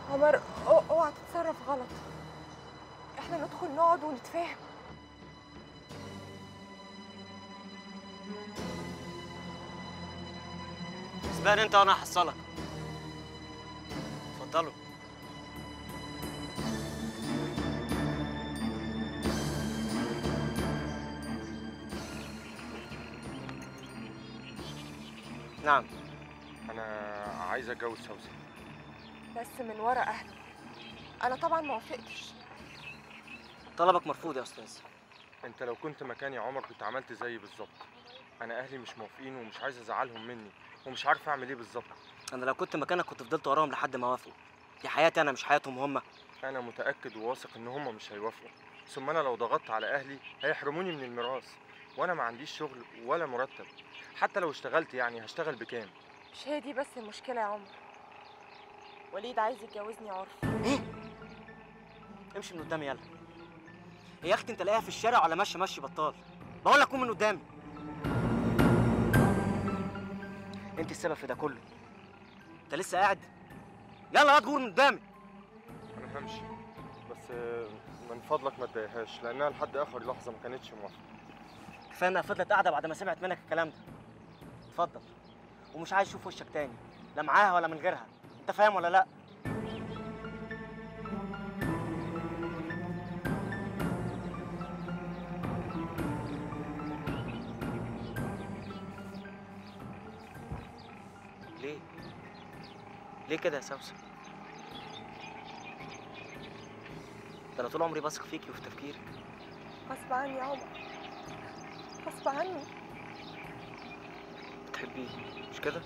عمر أو- اوعى تتصرف غلط احنا ندخل نقعد ونتفاهم سبقني انت وانا هحصلك اتفضلوا نعم انا عايز اتجوز سوسن بس من ورا اهله انا طبعا ما وافقتش طلبك مرفوض يا استاذ انت لو كنت مكاني يا عمر كنت عملت زيي بالظبط انا اهلي مش موافقين ومش عايز ازعلهم مني ومش عارف اعمل ايه بالظبط انا لو كنت مكانك كنت فضلت وراهم لحد ما وافقوا دي حياتي انا مش حياتهم هم انا متاكد وواثق ان هم مش هيوافقوا ثم انا لو ضغطت على اهلي هيحرموني من الميراث وانا ما عنديش شغل ولا مرتب حتى لو اشتغلت يعني هشتغل بكام مش هي دي بس المشكله يا عمر وليد عايز يتجوزني عرف امشي من قدامي يلا يا اختي انت لاقيها في الشارع ولا ماشي ماشي بطال بقول لك قوم من قدامي انت السبب في ده كله انت لسه قاعد يلا يا تغور من قدامي انا همشي بس آه، من فضلك ما تضايقهاش لانها لحد اخر لحظه ما كانتش موافقه كفايه انها فضلت قاعده بعد ما سمعت منك الكلام ده اتفضل ومش عايز اشوف وشك تاني لا معاها ولا من غيرها انت فاهم ولا لا ليه ليه كده يا سوسن ده انا طول عمري بثق فيكي وفي تفكيرك غصب عني يا عمر غصب عني بتحبيه مش كده؟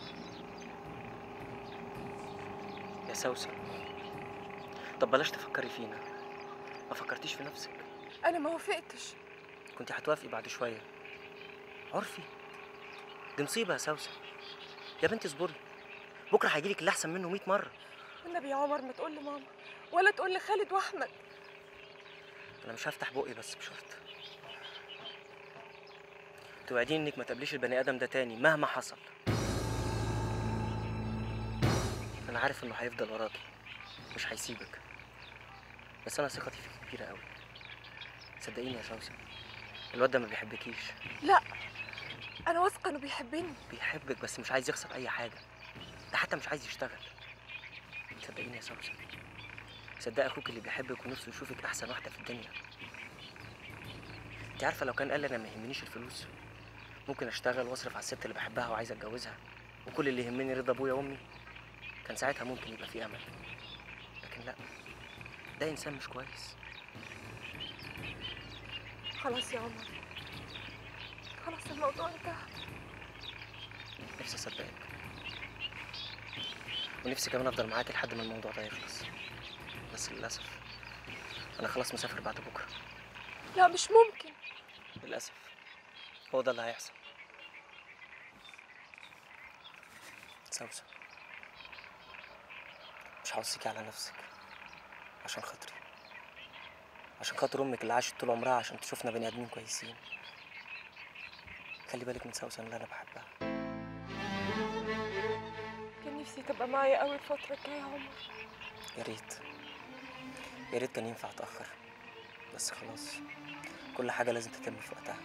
يا سوسن طب بلاش تفكري فينا ما فكرتيش في نفسك انا ما وافقتش كنت هتوافقي بعد شوية عرفي دي مصيبة يا سوسن يا بنتي اصبري بكرة هيجيلك اللي أحسن منه 100 مرة والنبي يا عمر ما تقول لماما ولا تقول لخالد واحمد أنا مش هفتح بقي بس بشرط توعديني إنك ما تقابليش البني آدم ده تاني مهما حصل أنا عارف إنه هيفضل وراكي مش هيسيبك بس أنا ثقتي فيك كبيرة أوي صدقيني يا سوسن الواد ده ما بيحبكيش لا انا واثقه انه بيحبني بيحبك بس مش عايز يخسر اي حاجه ده حتى مش عايز يشتغل صدقيني يا سوسن صدق اخوك اللي بيحبك ونفسه يشوفك احسن واحده في الدنيا انت عارفه لو كان قال لي انا ما يهمنيش الفلوس ممكن اشتغل واصرف على الست اللي بحبها وعايز اتجوزها وكل اللي يهمني رضا ابويا وامي كان ساعتها ممكن يبقى في امل لكن لا ده انسان مش كويس خلاص يا عمر خلاص الموضوع انتهى نفسي اصدقك ونفسي كمان افضل معاك لحد ما الموضوع ده يخلص بس للاسف انا خلاص مسافر بعد بكره لا مش ممكن للاسف هو ده اللي هيحصل سوسن مش هوصيكي على نفسك عشان خاطري عشان خاطر امك اللي عاشت طول عمرها عشان تشوفنا بني ادمين كويسين خلي بالك من سوسن اللي انا بحبها كان نفسي تبقى معايا قوي الفتره الجايه يا عمر يا ريت يا ريت كان ينفع اتاخر بس خلاص كل حاجه لازم تتم في وقتها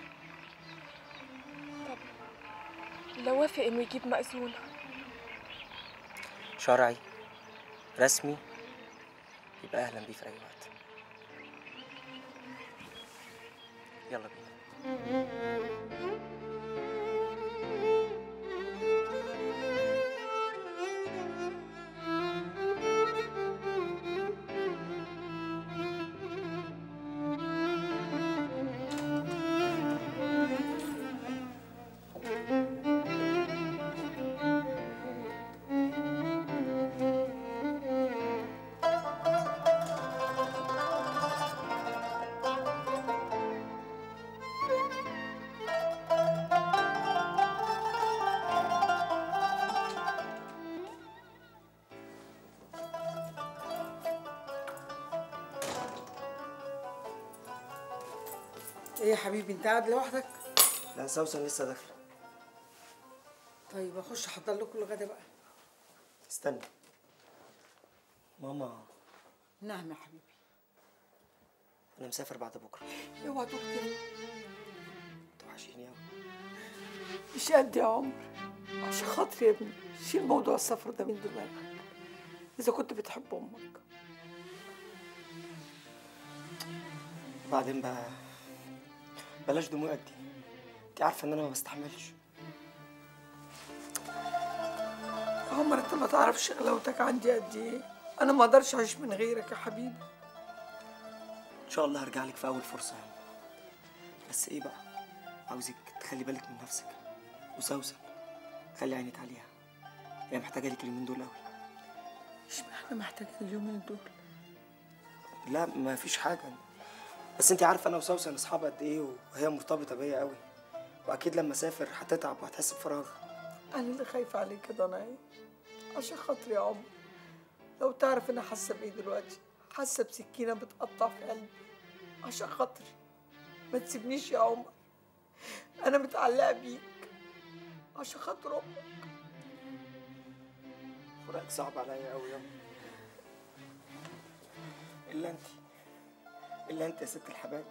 طب لو وافق انه يجيب مأذون شرعي رسمي يبقى اهلا بيه في اي وقت يلا بينا ايه يا حبيبي انت قاعد لوحدك لا سوسن لسه داخله طيب اخش احضر لكم الغدا بقى استني ماما نعم يا حبيبي انا مسافر بعد بكره اوعى تقول كده توحشيني قوي مش قد يا عمر عشان خاطري يا ابني شيل موضوع السفر ده من دماغك اذا كنت بتحب امك بعدين بقى بلاش دموع دي انت عارفه ان انا ما بستحملش يا عمر انت ما تعرفش غلاوتك عندي قد ايه انا ما اقدرش اعيش من غيرك يا حبيبي ان شاء الله هرجع لك في اول فرصه يا ماما بس ايه بقى عاوزك تخلي بالك من نفسك وسوسن خلي عينك عليها هي محتاجه لك اليومين دول قوي اشمعنى محتاج اليومين دول لا ما فيش حاجه بس انت عارفه انا وسوسن اصحاب قد ايه وهي مرتبطه بيا قوي واكيد لما اسافر هتتعب وهتحس بفراغ انا اللي خايفه عليك يا ضنايا عشان خاطري يا عمر لو تعرف انا حاسه بايه دلوقتي حاسه بسكينه بتقطع في قلبي عشان خاطري ما تسيبنيش يا عمر انا متعلقه بيك عشان خاطر امك فراقك صعب عليا قوي ياما الا انت الا انت يا ست الحبايب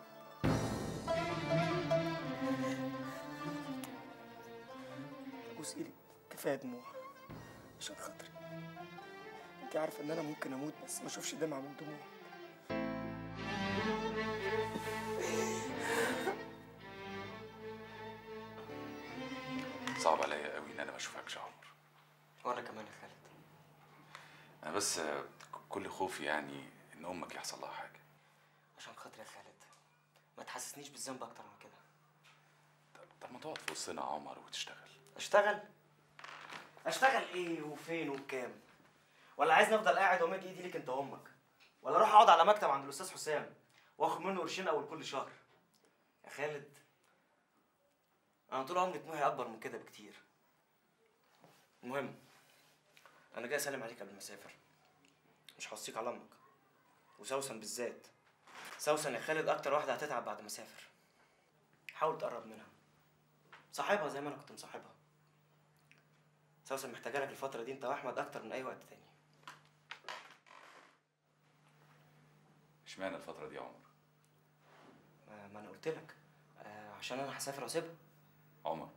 ابوس ايدك كفايه دموع عشان خاطري انت عارفه ان انا ممكن اموت بس ما اشوفش دمعه من دموع صعب عليا قوي ان انا ما اشوفكش يا عمر وانا كمان يا خالد انا بس آه، كل خوفي يعني ان امك يحصل لها حاجه عشان خاطري يا خالد ما تحسسنيش بالذنب اكتر من كده طب- طب ما تقعد في وسطنا يا عمر وتشتغل اشتغل اشتغل ايه وفين وبكام ولا عايزني افضل قاعد وامد ايدي ليك انت وامك ولا اروح اقعد على مكتب عند الاستاذ حسام واخد منه قرشين اول كل شهر يا خالد انا طول عمري طموحي اكبر من كده بكتير المهم انا جاي اسلم عليك قبل ما اسافر مش هوصيك على امك وسوسن بالذات سوسن يا خالد اكتر واحده هتتعب بعد ما اسافر حاول تقرب منها صاحبها زي ما انا كنت مصاحبها سوسن محتاجه لك الفتره دي انت واحمد اكتر من اي وقت تاني اشمعنى الفتره دي يا عمر ما, ما انا قلت لك آه عشان انا هسافر واسيبها عمر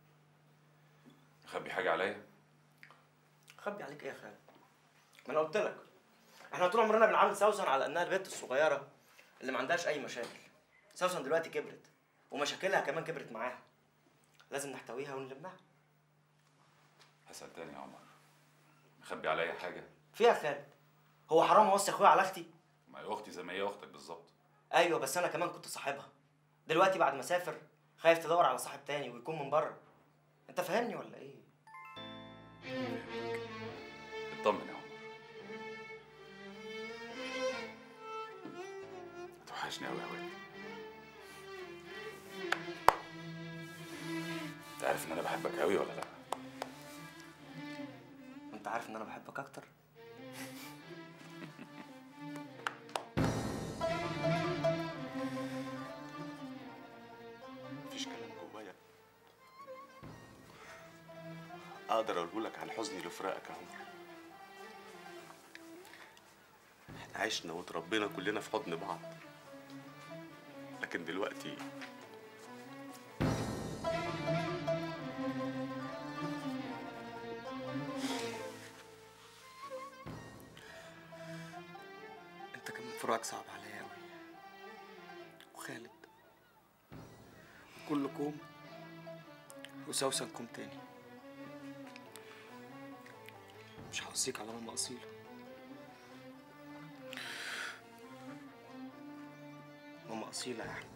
مخبي حاجه عليا خبي عليك ايه يا خالد ما انا قلت لك احنا طول عمرنا بنعامل سوسن على انها البنت الصغيره اللي ما عندهاش اي مشاكل سوسن دلوقتي كبرت ومشاكلها كمان كبرت معاها لازم نحتويها ونلمها هسال تاني يا عمر مخبي عليا حاجه فيها خالد هو حرام اوصي اخويا على اختي ما هي اختي زي ما هي اختك بالظبط ايوه بس انا كمان كنت صاحبها دلوقتي بعد ما اسافر خايف تدور على صاحب تاني ويكون من بره انت فاهمني ولا ايه اطمن يا عمر توحشني قوي قوي انت عارف ان انا بحبك قوي ولا لا انت عارف ان انا بحبك اكتر مفيش كلام جوايا اقدر اقول لك عن حزني لفراقك يا عمر احنا عشنا وتربينا كلنا في حضن بعض لكن دلوقتي انت كمان فراقك صعب عليا قوي وخالد كل كوم وسوسن كوم تاني مش هوصيك على ماما اصيله ماما اصيله يا احمد